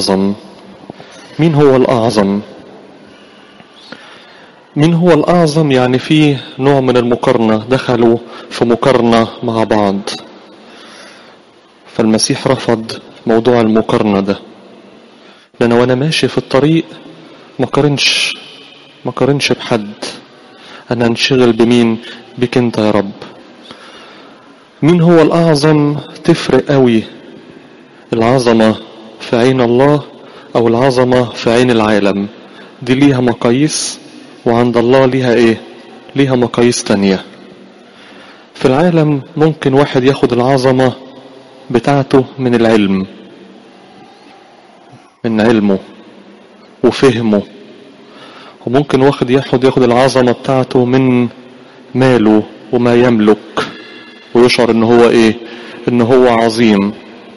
الأعظم مين هو الأعظم مين هو الأعظم يعني فيه نوع من المقارنة دخلوا في مقارنة مع بعض فالمسيح رفض موضوع المقارنة ده لأن وأنا ماشي في الطريق ما قارنش ما قارنش بحد أنا انشغل بمين بك أنت يا رب مين هو الأعظم تفرق قوي العظمة في عين الله أو العظمة في عين العالم دي ليها مقاييس وعند الله ليها إيه ليها مقاييس تانية في العالم ممكن واحد ياخد العظمة بتاعته من العلم من علمه وفهمه وممكن واحد ياخد ياخد العظمة بتاعته من ماله وما يملك ويشعر ان هو ايه ان هو عظيم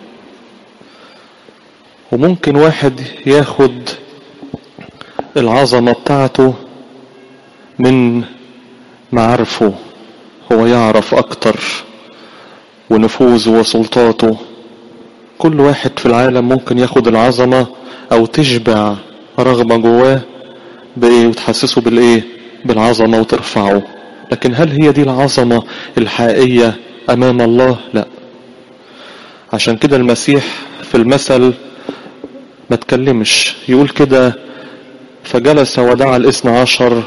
وممكن واحد ياخد العظمة بتاعته من معارفه هو يعرف اكتر ونفوذه وسلطاته كل واحد في العالم ممكن ياخد العظمة او تشبع رغبة جواه بايه وتحسسه بالايه بالعظمة وترفعه لكن هل هي دي العظمة الحقيقية امام الله لا عشان كده المسيح في المثل ما تكلمش يقول كده فجلس ودعا الاثنى عشر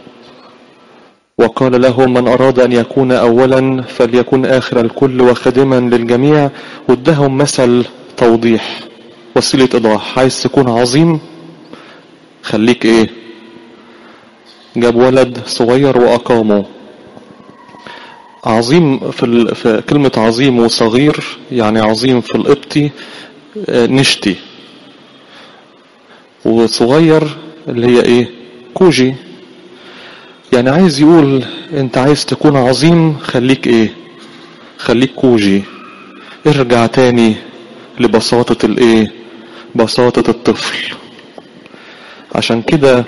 وقال له من أراد أن يكون أولا فليكن آخر الكل وخادما للجميع وادهم مثل توضيح وسيلة إيضاح عايز تكون عظيم خليك إيه جاب ولد صغير وأقامه عظيم في, ال... في كلمة عظيم وصغير يعني عظيم في القبطي نشتي وصغير اللي هي ايه كوجي يعني عايز يقول انت عايز تكون عظيم خليك ايه خليك كوجي ارجع تاني لبساطة الايه بساطة الطفل عشان كده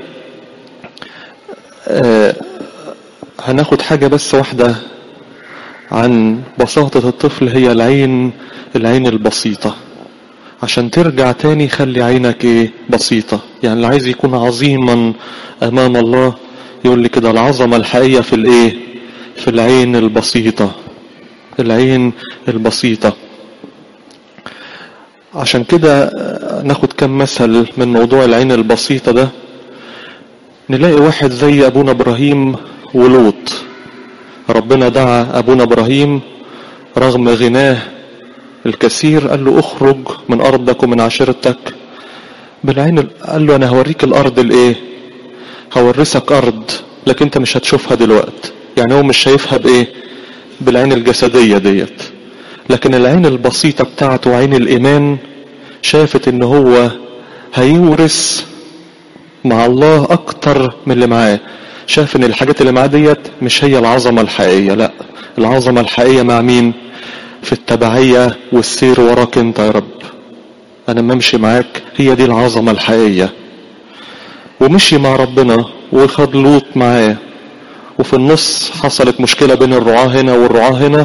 آه هناخد حاجة بس واحدة عن بساطة الطفل هي العين العين البسيطة عشان ترجع تاني خلي عينك ايه بسيطة يعني اللي عايز يكون عظيما امام الله يقول لي كده العظمة الحقيقية في الايه في العين البسيطة العين البسيطة عشان كده ناخد كم مثل من موضوع العين البسيطة ده نلاقي واحد زي ابونا ابراهيم ولوط ربنا دعا ابونا ابراهيم رغم غناه الكثير قال له اخرج من ارضك ومن عشيرتك بالعين قال له انا هوريك الارض الايه هورثك ارض لكن انت مش هتشوفها دلوقتي يعني هو مش شايفها بايه بالعين الجسديه ديت لكن العين البسيطه بتاعته عين الايمان شافت ان هو هيورث مع الله اكتر من اللي معاه شاف ان الحاجات اللي معاه ديت مش هي العظمه الحقيقيه لا العظمه الحقيقيه مع مين في التبعية والسير وراك انت يا رب انا ما امشي معاك هي دي العظمة الحقيقية ومشي مع ربنا وخد لوط معاه وفي النص حصلت مشكلة بين الرعاة هنا والرعاة هنا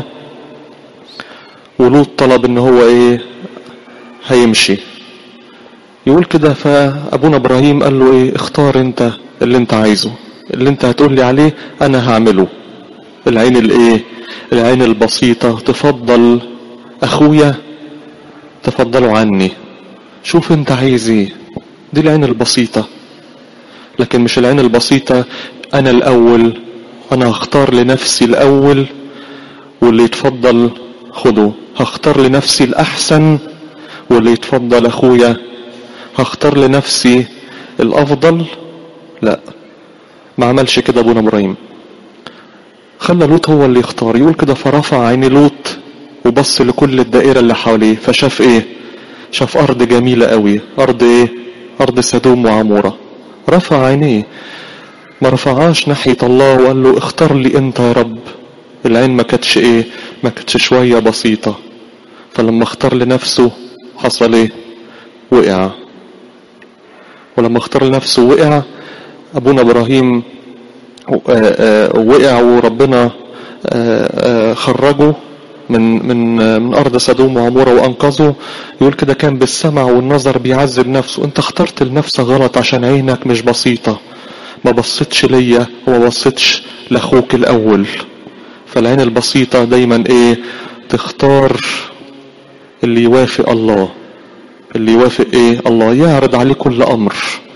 ولوط طلب ان هو ايه هيمشي يقول كده فابونا ابراهيم قال له ايه اختار انت اللي انت عايزه اللي انت هتقول لي عليه انا هعمله العين الايه العين البسيطة تفضل اخويا تفضلوا عني شوف انت عايز ايه دي العين البسيطة لكن مش العين البسيطة انا الاول انا هختار لنفسي الاول واللي يتفضل خده هختار لنفسي الاحسن واللي يتفضل اخويا هختار لنفسي الافضل لا ما عملش كده ابونا ابراهيم خلى لوط هو اللي يختار يقول كده فرفع عين لوط وبص لكل الدائرة اللي حواليه فشاف ايه شاف ارض جميلة قوي ارض ايه ارض سدوم وعمورة رفع عينيه ما رفعهاش ناحية الله وقال له اختار لي انت يا رب العين ما كانتش ايه ما كانتش شوية بسيطة فلما اختار لنفسه حصل ايه وقع ولما اختار لنفسه وقع ابونا ابراهيم وقع وربنا خرجه من من من ارض سدوم وعموره وانقذه يقول كده كان بالسمع والنظر بيعذب نفسه انت اخترت لنفسك غلط عشان عينك مش بسيطه ما بصيتش ليا وما بصيتش لاخوك الاول فالعين البسيطه دايما ايه تختار اللي يوافق الله اللي يوافق ايه الله يعرض عليه كل امر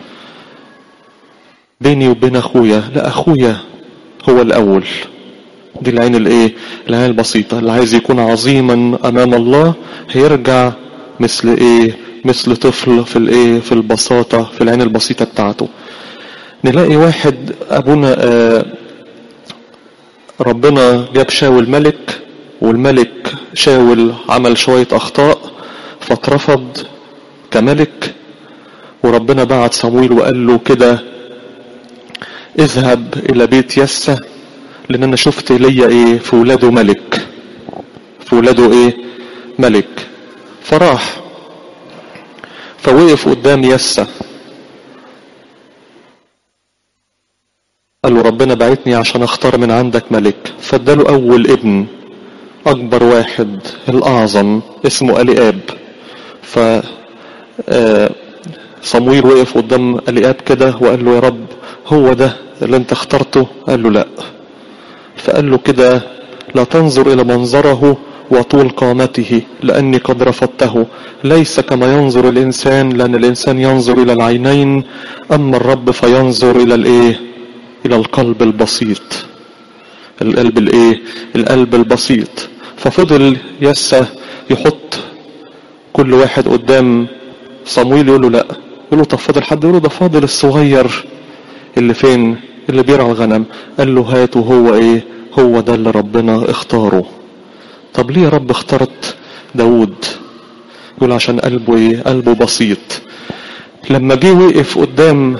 بيني وبين اخويا لا اخويا هو الاول دي العين الايه العين البسيطة اللي عايز يكون عظيما امام الله هيرجع مثل ايه مثل طفل في الايه في البساطة في العين البسيطة بتاعته نلاقي واحد ابونا آه ربنا جاب شاول ملك والملك شاول عمل شوية اخطاء فاترفض كملك وربنا بعت صمويل وقال له كده اذهب الى بيت يسة لان انا شفت ليا ايه في ولاده ملك في ولاده ايه ملك فراح فوقف قدام يسة قال له ربنا بعتني عشان اختار من عندك ملك فاداله اول ابن اكبر واحد الاعظم اسمه الياب ف صمويل وقف قدام الياب كده وقال له يا رب هو ده اللي انت اخترته قال له لا فقال له كده لا تنظر الى منظره وطول قامته لاني قد رفضته ليس كما ينظر الانسان لان الانسان ينظر الى العينين اما الرب فينظر الى الايه الى القلب البسيط القلب الايه القلب البسيط ففضل يسى يحط كل واحد قدام صمويل يقول له لا يقول له طب فاضل حد يقول له ده فاضل الصغير اللي فين اللي بيرعى الغنم قال له هاته هو ايه هو ده اللي ربنا اختاره طب ليه يا رب اخترت داود يقول عشان قلبه ايه قلبه بسيط لما جه وقف قدام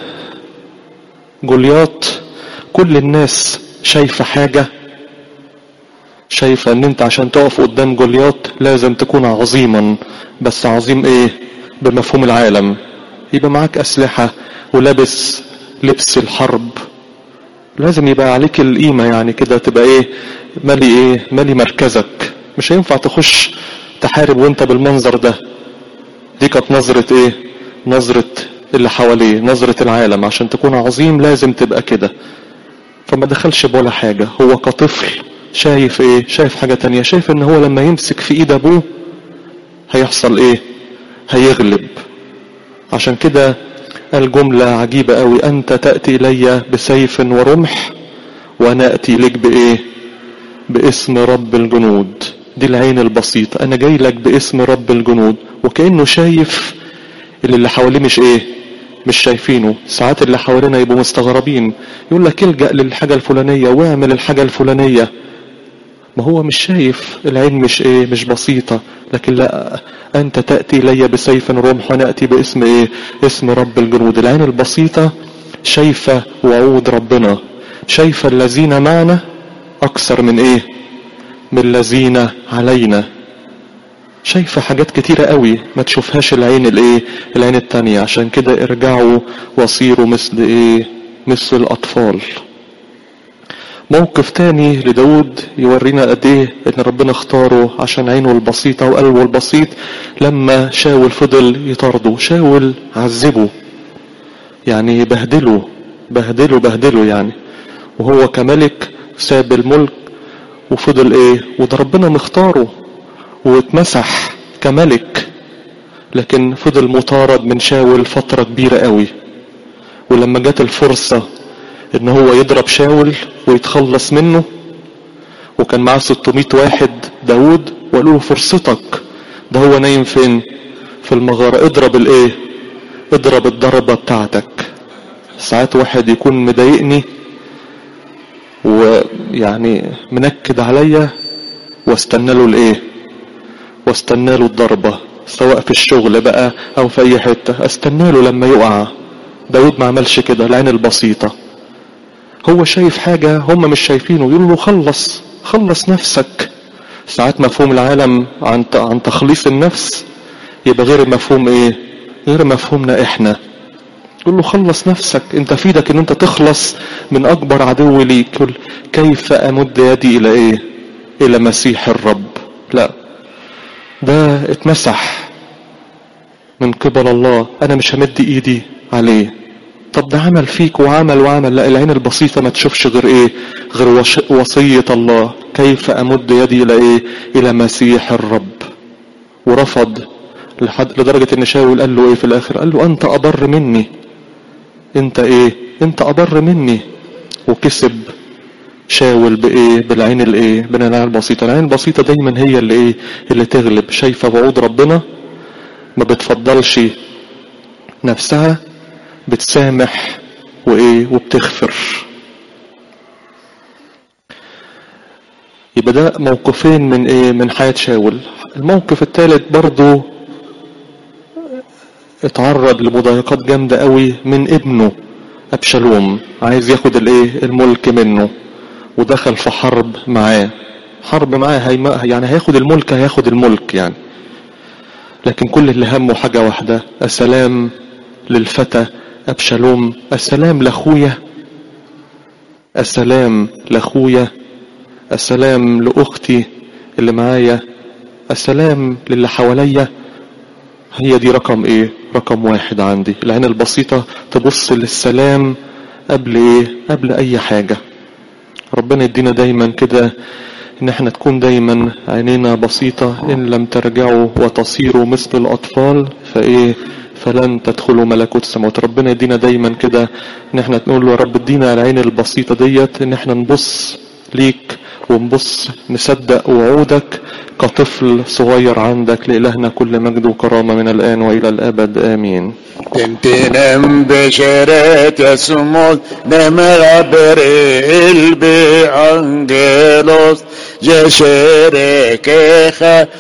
جولياط كل الناس شايفة حاجة شايفة ان انت عشان تقف قدام جولياط لازم تكون عظيما بس عظيم ايه بمفهوم العالم يبقى معاك اسلحة ولابس لبس الحرب لازم يبقى عليك القيمة يعني كده تبقى ايه مالي ايه مالي مركزك مش هينفع تخش تحارب وانت بالمنظر ده دي كانت نظرة ايه نظرة اللي حواليه نظرة العالم عشان تكون عظيم لازم تبقى كده فما دخلش بولا حاجة هو كطفل شايف ايه شايف حاجة تانية شايف ان هو لما يمسك في ايد ابوه هيحصل ايه هيغلب عشان كده قال جملة عجيبة قوي أنت تأتي إلي بسيف ورمح وأنا أتي لك بإيه باسم رب الجنود دي العين البسيطة أنا جاي لك باسم رب الجنود وكأنه شايف اللي اللي حواليه مش إيه مش شايفينه ساعات اللي حوالينا يبقوا مستغربين يقول لك الجأ للحاجة الفلانية واعمل الحاجة الفلانية ما هو مش شايف العين مش ايه مش بسيطة لكن لا انت تأتي الي بسيف رمح ونأتي باسم ايه اسم رب الجنود العين البسيطة شايفة وعود ربنا شايفة الذين معنا اكثر من ايه من الذين علينا شايفة حاجات كتيرة قوي ما تشوفهاش العين الايه العين التانية عشان كده ارجعوا وصيروا مثل ايه مثل الاطفال موقف تاني لداود يورينا قد ايه ان ربنا اختاره عشان عينه البسيطة وقلبه البسيط لما شاول فضل يطارده شاول عذبه يعني بهدله بهدله بهدله يعني وهو كملك ساب الملك وفضل ايه وده ربنا مختاره واتمسح كملك لكن فضل مطارد من شاول فترة كبيرة قوي ولما جت الفرصة ان هو يضرب شاول ويتخلص منه وكان معاه 600 واحد داود وقالوا له فرصتك ده هو نايم فين في المغارة اضرب الايه اضرب الضربة بتاعتك ساعات واحد يكون مضايقني ويعني منكد عليا واستنى له الايه واستنى له الضربة سواء في الشغل بقى او في اي حتة استنى له لما يقع داود ما عملش كده العين البسيطة هو شايف حاجة هم مش شايفينه يقولوا له خلص خلص نفسك ساعات مفهوم العالم عن عن تخليص النفس يبقى غير مفهوم ايه غير مفهومنا احنا يقول له خلص نفسك انت في ايدك ان انت تخلص من اكبر عدو ليك يقول كيف امد يدي الى ايه الى مسيح الرب لا ده اتمسح من قبل الله انا مش همد ايدي عليه طب ده عمل فيك وعمل وعمل لا العين البسيطة ما تشوفش غير ايه غير وش وصية الله كيف امد يدي الى ايه الى مسيح الرب ورفض لحد لدرجة ان شاول قال له ايه في الاخر قال له انت ابر مني انت ايه انت ابر مني وكسب شاول بايه بالعين الايه بالعين البسيطة العين البسيطة دايما هي اللي ايه اللي تغلب شايفة وعود ربنا ما بتفضلش نفسها بتسامح وايه وبتغفر يبقى ده موقفين من ايه من حياة شاول الموقف الثالث برضو اتعرض لمضايقات جامدة قوي من ابنه ابشالوم عايز ياخد الايه الملك منه ودخل في حرب معاه حرب معاه هيما يعني هياخد الملك هياخد الملك يعني لكن كل اللي همه حاجة واحدة السلام للفتى أبشالوم السلام لأخويا السلام لأخويا السلام لأختي اللي معايا السلام للي حواليا هي دي رقم ايه رقم واحد عندي العين البسيطة تبص للسلام قبل ايه قبل اي حاجة ربنا يدينا دايما كده ان احنا تكون دايما عينينا بسيطة ان لم ترجعوا وتصيروا مثل الاطفال فايه فلن تدخلوا ملكوت السماوات ربنا يدينا دايما كده ان احنا نقول له يا رب ادينا العين البسيطة ديت ان احنا نبص ليك ونبص نصدق وعودك كطفل صغير عندك لإلهنا كل مجد وكرامة من الآن وإلى الأبد آمين تمتنم بشرات يسمون نمغبر البي أنجلوس جشرك